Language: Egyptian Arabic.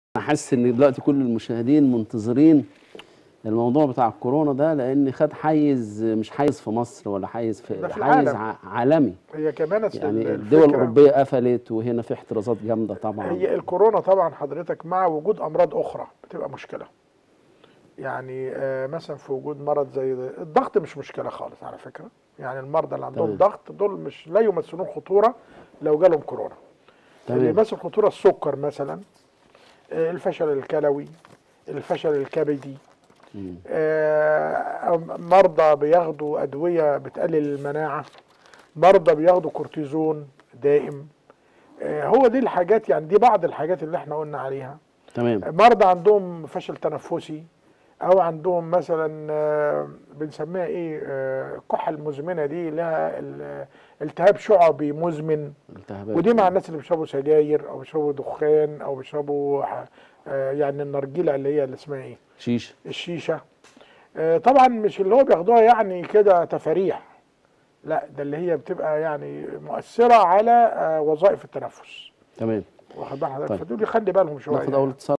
انا حاسس ان دلوقتي كل المشاهدين منتظرين الموضوع بتاع الكورونا ده لان خد حيز مش حيز في مصر ولا حيز في ده في حيز العالم. ع- عالمي هي كمان أصل يعني ال- الدول الفكرة- الاوروبيه قفلت وهنا في احترازات جامده طبعا هي الكورونا طبعا حضرتك مع وجود امراض اخرى بتبقى مشكله يعني آه، مثلا في وجود مرض زي ده الضغط مش مشكله خالص على فكره يعني المرضى اللي عندهم تمام. ضغط دول مش لا يمثلون خطوره لو جالهم كورونا اللي تمام يمثل خطوره السكر مثلا آه، الفشل الكلوي الفشل الكبدي مم. آه، مرضى بياخدوا ادويه بتقلل المناعه مرضى بياخدوا كورتيزون دائم آه، هو دي الحاجات يعني دي بعض الحاجات اللي احنا قلنا عليها تمام مرضى عندهم فشل تنفسي او عندهم مثلا آه، بنسميها ايه آه، الكحه المزمنه دي لها ال- التهاب شعبي مزمن التهابات ودي مع الناس اللي بيشربوا سجاير او بيشربوا دخان او بيشربوا آه، يعني النرجيله اللي هي اللي اسمها ايه شيش الشيشه آه، طبعا مش اللي هو بياخدوها يعني كده تفاريح لا ده اللي هي بتبقى يعني مؤثره على آه، وظائف التنفس تمام واخد بال حضرتك طيب. فدول يخلي بالهم شويه ناخد اول اتصال